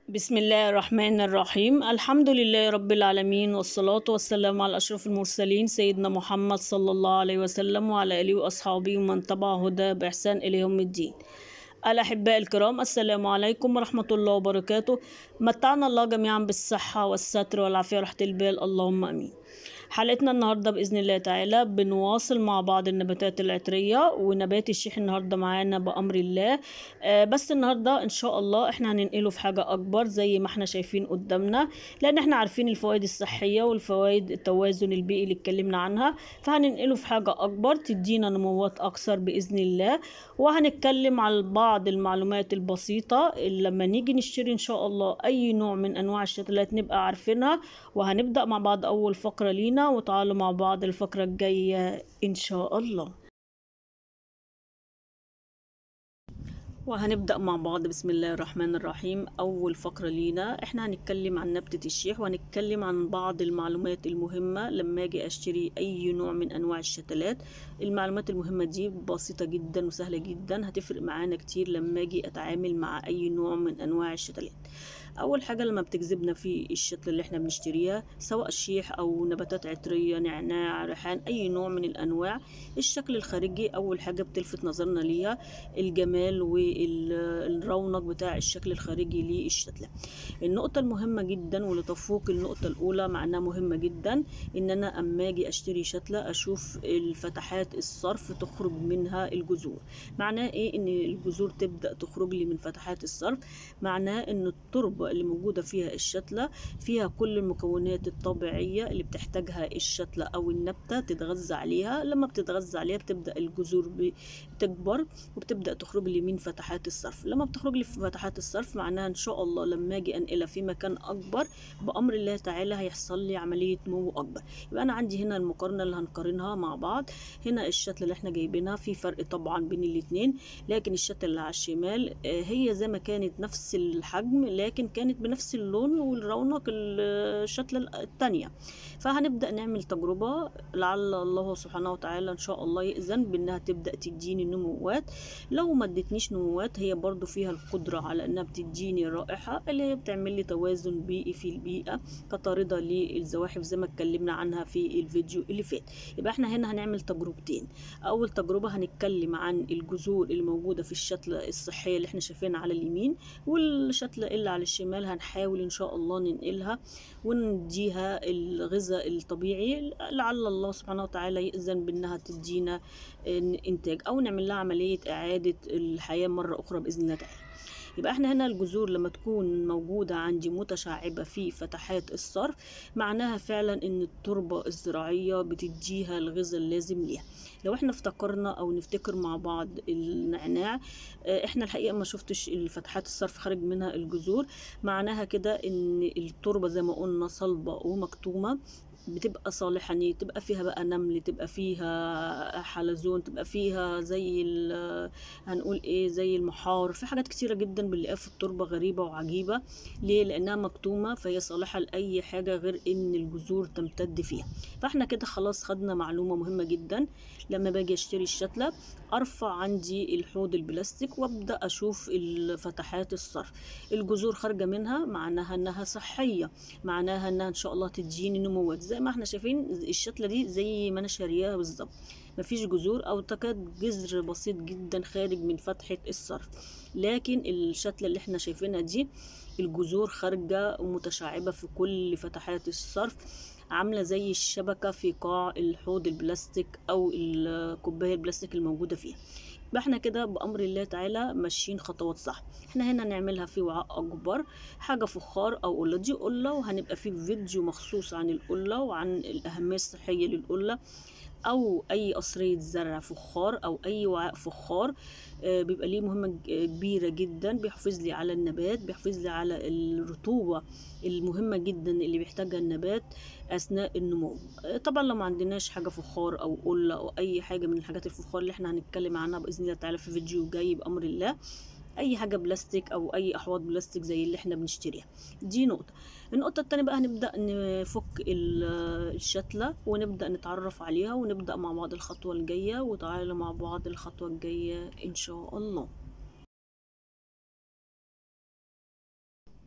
بسم الله الرحمن الرحيم الحمد لله رب العالمين والصلاة والسلام على أشرف المرسلين سيدنا محمد صلى الله عليه وسلم وعلى آله وأصحابه ومن تبع هدى بإحسان إلى يوم الدين الأحباء الكرام السلام عليكم ورحمة الله وبركاته متعنا الله جميعا بالصحة والستر والعافية وراحة البال اللهم أمين حلقتنا النهاردة بإذن الله تعالى بنواصل مع بعض النباتات العطرية ونبات الشيح النهاردة معانا بأمر الله آه بس النهاردة إن شاء الله إحنا هننقله في حاجة أكبر زي ما إحنا شايفين قدامنا لأن إحنا عارفين الفوائد الصحية والفوائد التوازن البيئي اللي اتكلمنا عنها فهننقله في حاجة أكبر تدينا نموات أكثر بإذن الله وهنتكلم على بعض المعلومات البسيطة اللي لما نيجي نشتري إن شاء الله أي نوع من أنواع الشتلات نبقى عارفينها وهنبدأ مع بعض أول فقرة لينا وتعالوا مع بعض الفقرة الجاية إن شاء الله وهنبدأ مع بعض بسم الله الرحمن الرحيم أول فقرة لينا إحنا هنتكلم عن نبتة الشيح وهنتكلم عن بعض المعلومات المهمة لما أجي أشتري أي نوع من أنواع الشتلات المعلومات المهمة دي بسيطة جدا وسهلة جدا هتفرق معانا كتير لما أجي أتعامل مع أي نوع من أنواع الشتلات اول حاجه لما بتجذبنا في الشتله اللي احنا بنشتريها سواء شيح او نباتات عطريه نعناع ريحان اي نوع من الانواع الشكل الخارجي اول حاجه بتلفت نظرنا ليها الجمال والرونق بتاع الشكل الخارجي للشتله النقطه المهمه جدا واللي تفوق النقطه الاولى معناها مهمه جدا ان انا اما اجي اشتري شتله اشوف الفتحات الصرف تخرج منها الجذور معناه ايه ان الجذور تبدا تخرج لي من فتحات الصرف معناه ان التربه اللي موجودة فيها الشتلة فيها كل المكونات الطبيعية اللي بتحتاجها الشتلة أو النبتة تتغذى عليها لما بتتغذى عليها بتبدأ الجذور بتكبر وبتبدأ تخرج لي من فتحات الصرف لما بتخرج لي في فتحات الصرف معناها إن شاء الله لما أجي أنقلها في مكان أكبر بأمر الله تعالى هيحصل لي عملية نمو أكبر يبقى أنا عندي هنا المقارنة اللي هنقارنها مع بعض هنا الشتلة اللي احنا جايبينها في فرق طبعا بين الاتنين لكن الشتلة اللي على الشمال هي زي ما كانت نفس الحجم لكن كانت بنفس اللون والرونق الشتلة التانية فهنبدأ نعمل تجربة لعل الله سبحانه وتعالى إن شاء الله يأذن بأنها تبدأ تديني نموات لو ما ادتنيش نموات هي برضو فيها القدرة على أنها بتديني رائحة اللي هي بتعمل لي توازن بيئي في البيئة كطاردة للزواحف زي ما اتكلمنا عنها في الفيديو اللي فات يبقى احنا هنا هنعمل تجربتين أول تجربة هنتكلم عن الجذور اللي موجودة في الشتلة الصحية اللي احنا شايفينها على اليمين والشتلة اللي على الشمال هنحاول ان شاء الله ننقلها ونديها الغذاء الطبيعي لعل الله سبحانه وتعالى يأذن بانها تدينا انتاج او نعمل لها عملية اعادة الحياة مرة اخرى باذن الله تعالى يبقى احنا هنا الجذور لما تكون موجودة عندي متشعبة في فتحات الصرف معناها فعلا ان التربة الزراعية بتديها الغذاء اللازم ليها لو احنا افتكرنا او نفتكر مع بعض النعناع احنا الحقيقة ما شفتش الفتحات الصرف خارج منها الجذور معناها كده ان التربة زي ما قلنا صلبة ومكتومة بتبقى صالحة ان تبقى فيها بقى نمل تبقى فيها حلزون تبقى فيها زي هنقول ايه زي المحار في حاجات كتيرة جدا بنلاقيها في التربة غريبة وعجيبة ليه لانها مكتومة فهي صالحة لاي حاجة غير ان الجذور تمتد فيها فاحنا كده خلاص خدنا معلومة مهمة جدا لما باجي اشتري الشتلة ارفع عندي الحوض البلاستيك وابدا اشوف الفتحات الصرف الجذور خارجة منها معناها انها صحية معناها انها ان شاء الله تديني نموات زي ما احنا شايفين الشتلة دي زي ما انا شارياها بالظبط مفيش جذور او تكاد جذر بسيط جدا خارج من فتحة الصرف لكن الشتلة اللي احنا شايفينها دي الجذور خارجة ومتشعبة في كل فتحات الصرف عاملة زي الشبكة في قاع الحوض البلاستيك او الكوباية البلاستيك الموجودة فيها يبقى احنا كده بامر الله تعالى ماشيين خطوات صح احنا هنا نعملها في وعاء اكبر حاجه فخار او قله دي قله وهنبقى في فيديو مخصوص عن القله وعن الاهميه الصحيه للقله او اي قصريه زرع فخار او اي وعاء فخار بيبقى ليه مهمه كبيره جدا بيحافظ لي على النبات بيحافظ لي على الرطوبه المهمه جدا اللي بيحتاجها النبات اثناء النمو طبعا لو ما عندناش حاجه فخار او قله او اي حاجه من الحاجات الفخار اللي احنا هنتكلم عنها باذن الله تعالى في فيديو جاي بامر الله اي حاجه بلاستيك او اي احواض بلاستيك زي اللي احنا بنشتريها دي نقطه النقطه التانية بقى هنبدا نفك الشتله ونبدا نتعرف عليها ونبدا مع بعض الخطوه الجايه وتعالوا مع بعض الخطوه الجايه ان شاء الله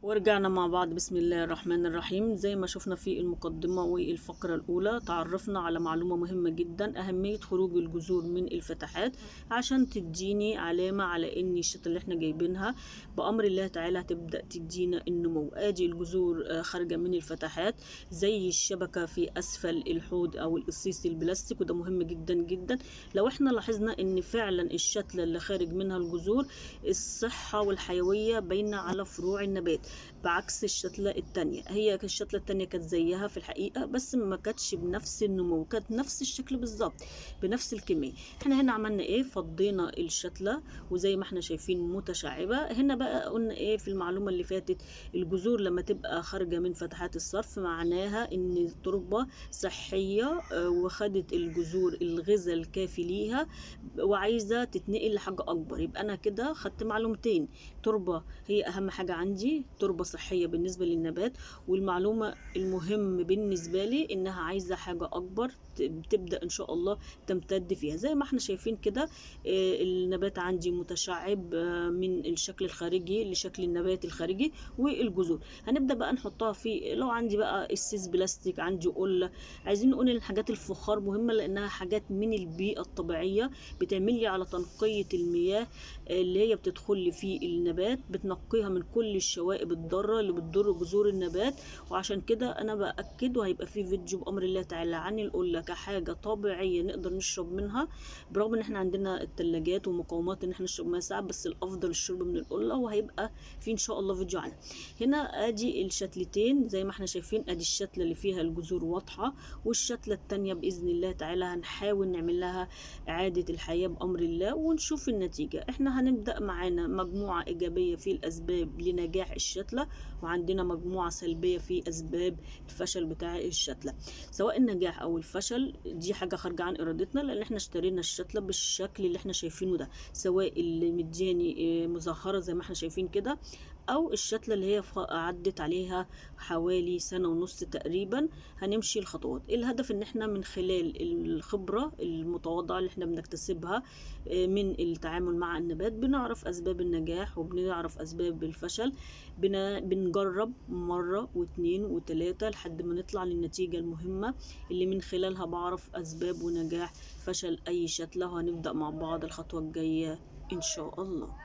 ورجعنا مع بعض بسم الله الرحمن الرحيم زي ما شفنا في المقدمة والفقرة الأولى تعرفنا على معلومة مهمة جدا أهمية خروج الجذور من الفتحات عشان تديني علامة على إن الشتة اللي احنا جايبينها بأمر الله تعالى هتبدأ تدينا النمو أدي الجذور آه، خارجة من الفتحات زي الشبكة في أسفل الحوض أو القصيص البلاستيك وده مهم جدا جدا لو احنا لاحظنا إن فعلا الشتلة اللي خارج منها الجذور الصحة والحيوية باينة على فروع النبات بعكس الشتلة التانية هي الشتلة التانية كانت زيها في الحقيقة بس ما كانتش بنفس النمو كانت نفس الشكل بالظبط بنفس الكمية احنا هنا عملنا ايه فضينا الشتلة وزي ما احنا شايفين متشعبة هنا بقى قلنا ايه في المعلومة اللي فاتت الجذور لما تبقى خارجة من فتحات الصرف معناها ان التربة صحية آه، وخدت الجذور الغذاء الكافي ليها وعايزة تتنقل لحاجة أكبر يبقى أنا كده خدت معلومتين تربة هي أهم حاجة عندي تربة صحية بالنسبة للنبات والمعلومة المهم بالنسبة لي إنها عايزة حاجة أكبر ت- تبدأ إن شاء الله تمتد فيها زي ما احنا شايفين كده آه، النبات عندي متشعب آه، من الشكل الخارجي لشكل النبات الخارجي والجذور هنبدأ بقى نحطها في لو عندي بقى السيس بلاستيك عندي قلة عايزين نقول ان الحاجات الفخار مهمة لانها حاجات من البيئة الطبيعية بتعمل لي على تنقية المياه اللي هي بتدخل لي في النبات بتنقيها من كل الشوائب الضارة اللي بتضر جذور النبات وعشان كده انا باكد وهيبقى في فيديو بامر الله تعالى عن القلة كحاجة طبيعية نقدر نشرب منها برغم ان احنا عندنا التلاجات ومقاومات ان احنا نشرب ميه ساعة بس الافضل الشرب من القلة وهيبقى في ان شاء الله فيديو عنها هنا ادي الشتلتين زي ما احنا شايفين ادي الشتلة اللي فيها الجذور واضحة والشتلة التانية بإذن الله تعالى هنحاول نعمل لها إعادة الحياة بأمر الله ونشوف النتيجة احنا هنبدأ معانا مجموعة إيجابية في الأسباب لنجاح الشتلة وعندنا مجموعة سلبية في أسباب الفشل بتاع الشتلة سواء النجاح أو الفشل دي حاجة خارجة عن إرادتنا لأن احنا اشترينا الشتلة بالشكل اللي احنا شايفينه ده سواء اللي مدياني اه، مزهرة زي ما احنا شايفين كده او الشتلة اللي هي ف- عدت عليها حوالي سنة ونص تقريبا هنمشي الخطوات الهدف ان احنا من خلال الخبرة المتواضعة اللي احنا بنكتسبها آه، من التعامل مع النبات بنعرف اسباب النجاح وبنعرف اسباب الفشل بنا- بنجرب مرة واتنين وتلاتة لحد ما نطلع للنتيجة المهمة اللي من خلالها بعرف اسباب ونجاح فشل اي شتلة وهنبدأ مع بعض الخطوة الجاية ان شاء الله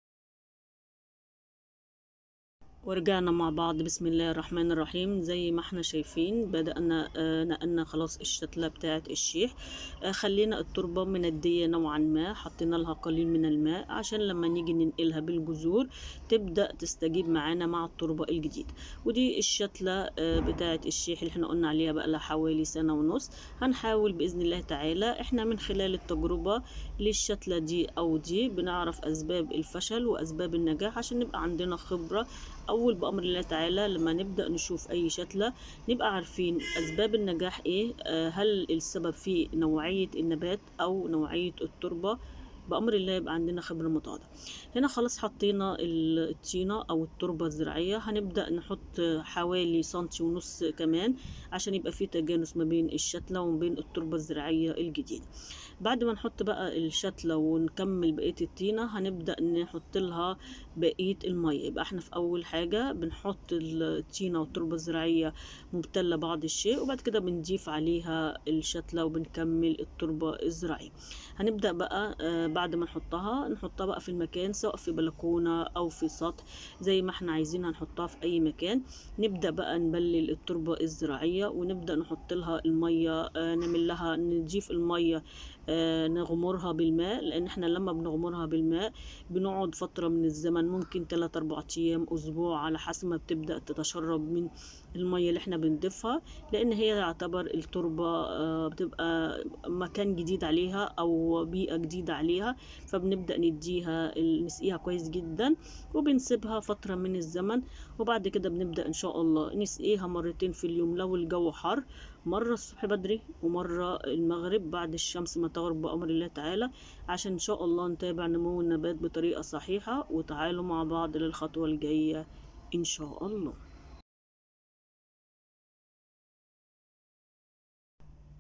ورجعنا مع بعض بسم الله الرحمن الرحيم زي ما احنا شايفين بدأنا آه، نقلنا خلاص الشتلة بتاعة الشيح آه، خلينا التربة مندية نوعا ما حطينا لها قليل من الماء عشان لما نيجي ننقلها بالجذور تبدأ تستجيب معانا مع التربة الجديد ودي الشتلة آه، بتاعة الشيح اللي احنا قلنا عليها بقى لها حوالي سنة ونص هنحاول بإذن الله تعالى احنا من خلال التجربة للشتلة دي أو دي بنعرف أسباب الفشل وأسباب النجاح عشان نبقى عندنا خبرة اول بامر الله تعالى لما نبدا نشوف اي شتله نبقى عارفين اسباب النجاح ايه آه، هل السبب في نوعيه النبات او نوعيه التربه بأمر الله يبقى عندنا خبرة متواضعة هنا خلاص حطينا ال- الطينة أو التربة الزراعية هنبدأ نحط حوالي سنتي ونص كمان عشان يبقى في تجانس ما بين الشتلة وما بين التربة الزراعية الجديدة بعد ما نحط بقى الشتلة ونكمل بقية الطينة هنبدأ نحط لها بقية المية يبقى احنا في أول حاجة بنحط الطينة والتربة الزراعية مبتلة بعض الشيء وبعد كده بنضيف عليها الشتلة وبنكمل التربة الزراعية هنبدأ بقى آه، بعد ما نحطها نحطها بقى في المكان سواء في بلكونة أو في سطح زي ما احنا عايزين هنحطها في أي مكان نبدأ بقى نبلل التربة الزراعية ونبدأ نحط لها المية آه، نعمل لها نضيف المية آه، نغمرها بالماء لأن احنا لما بنغمرها بالماء بنقعد فترة من الزمن ممكن 3 4 أيام أسبوع على حسب ما بتبدأ تتشرب من المية اللي احنا بنضيفها لأن هي يعتبر التربة آه، بتبقى مكان جديد عليها أو بيئة جديدة عليها فبنبدأ نديها نسقيها كويس جدا وبنسيبها فترة من الزمن وبعد كده بنبدأ إن شاء الله نسقيها مرتين في اليوم لو الجو حر مرة الصبح بدري ومرة المغرب بعد الشمس ما تغرب بأمر الله تعالى عشان إن شاء الله نتابع نمو النبات بطريقة صحيحة وتعالوا مع بعض للخطوة الجاية إن شاء الله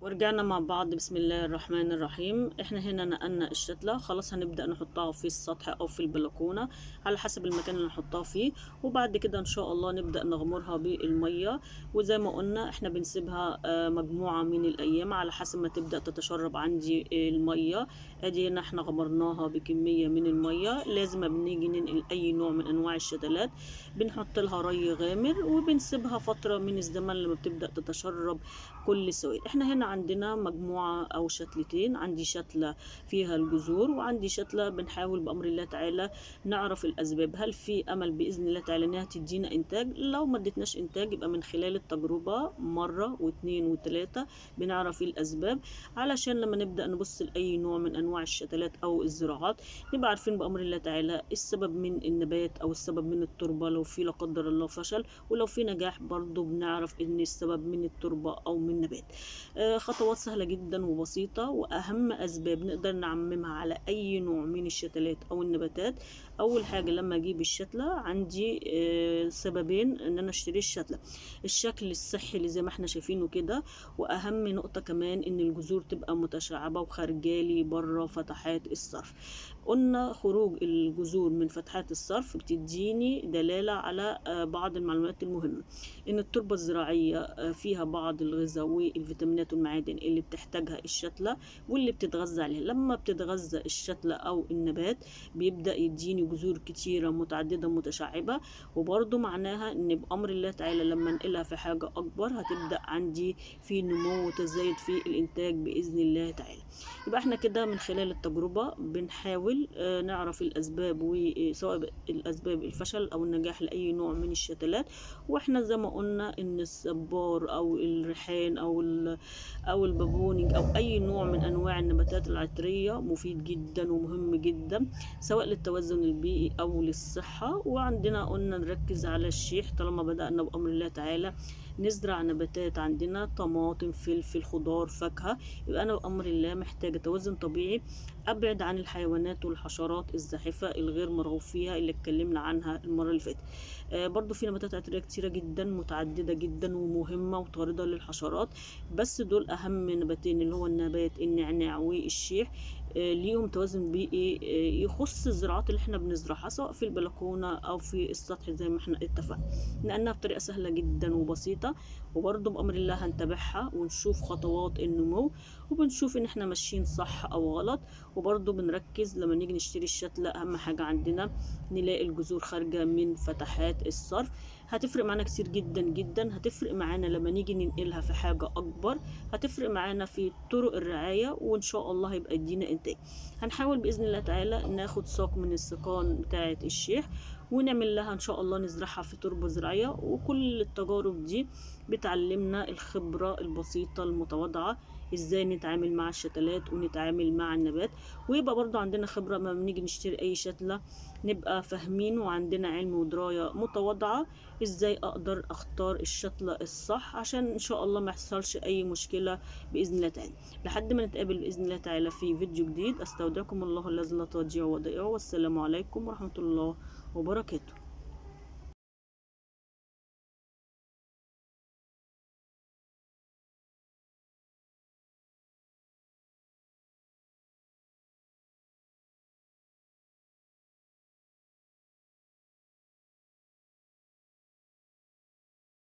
ورجعنا مع بعض بسم الله الرحمن الرحيم احنا هنا نقلنا الشتلة خلاص هنبدأ نحطها في السطح او في البلكونة على حسب المكان اللي نحطها فيه وبعد كده ان شاء الله نبدأ نغمرها بالمية وزي ما قلنا احنا بنسيبها آه، مجموعة من الايام على حسب ما تبدأ تتشرب عندي المية ادي هنا احنا غمرناها بكمية من المية لازم بنيجي ننقل اي نوع من انواع الشتلات بنحط لها ري غامر وبنسيبها فترة من الزمن لما بتبدأ تتشرب كل السوائل احنا هنا عندنا مجموعة او شتلتين عندي شتلة فيها الجذور وعندي شتلة بنحاول بأمر الله تعالى نعرف الأسباب هل في أمل بإذن الله تعالى إنها تدينا إنتاج لو ما ادتناش إنتاج يبقى من خلال التجربة مرة واثنين وثلاثة بنعرف إيه الأسباب علشان لما نبدأ نبص لأي نوع من أنواع الشتلات أو الزراعات نبقى عارفين بأمر الله تعالى السبب من النبات أو السبب من التربة لو في لا قدر الله فشل ولو في نجاح برضو بنعرف إن السبب من التربة أو من نبات آه، خطوات سهلة جدا وبسيطة وأهم أسباب نقدر نعممها على أي نوع من الشتلات أو النباتات أول حاجة لما أجيب الشتلة عندي آه، سببين إن أنا أشتري الشتلة الشكل الصحي اللي زي ما احنا شايفينه كده وأهم نقطة كمان إن الجذور تبقى متشعبة وخارجالي بره فتحات الصرف قلنا خروج الجذور من فتحات الصرف بتديني دلالة على آه، بعض المعلومات المهمة إن التربة الزراعية آه، فيها بعض الغذاء والفيتامينات والمعادن اللي بتحتاجها الشتلة واللي بتتغذى عليها لما بتتغذى الشتلة أو النبات بيبدأ يديني جذور كتيرة متعددة متشعبة وبرضه معناها إن بأمر الله تعالى لما انقلها في حاجة أكبر هتبدأ عندي في نمو وتزايد في الإنتاج بإذن الله تعالى يبقى احنا كده من خلال التجربة بنحاول آه، نعرف الأسباب وسواء الأسباب الفشل أو النجاح لأي نوع من الشتلات واحنا زي ما قلنا إن الصبار أو الريحان أو ال- أو البابونج أو أي نوع من أنواع النباتات العطرية مفيد جدا ومهم جدا سواء للتوازن البيئي أو للصحة وعندنا قلنا نركز على الشيح طالما بدأنا بأمر الله تعالى نزرع نباتات عندنا طماطم فلفل خضار فاكهة يبقى أنا بأمر الله محتاجة توازن طبيعي أبعد عن الحيوانات والحشرات الزاحفة الغير مرغوب فيها اللي اتكلمنا عنها المرة اللي فاتت آه برضو في نباتات عطرية كتيرة جدا متعددة جدا ومهمة وطاردة للحشرات بس دول أهم نباتين اللي هو النبات النعناع والشيح آه، ليهم توازن بيئي آه، يخص الزراعات اللي احنا بنزرعها سواء في البلكونة أو في السطح زي ما احنا اتفقنا نقلناها بطريقة سهلة جدا وبسيطة وبرضه بأمر الله هنتابعها ونشوف خطوات النمو وبنشوف ان احنا ماشيين صح او غلط وبرضه بنركز لما نيجي نشتري الشتلة اهم حاجة عندنا نلاقي الجذور خارجة من فتحات الصرف هتفرق معانا كتير جدا جدا هتفرق معانا لما نيجي ننقلها في حاجة اكبر هتفرق معانا في طرق الرعاية وان شاء الله هيبقى يدينا انتاج هنحاول باذن الله تعالى ناخد ساق من السقان بتاعة الشيح ونعمل لها ان شاء الله نزرعها في تربة زراعية وكل التجارب دي بتعلمنا الخبرة البسيطة المتواضعة ازاي نتعامل مع الشتلات ونتعامل مع النبات ويبقى برضو عندنا خبرة لما بنيجي نشتري اي شتلة نبقى فاهمين وعندنا علم ودراية متواضعة ازاي اقدر اختار الشتلة الصح عشان ان شاء الله ما يحصلش اي مشكلة باذن الله تعالى لحد ما نتقابل باذن الله تعالى في فيديو جديد استودعكم الله الذي لا تضيع ودائعه والسلام عليكم ورحمة الله وبركاته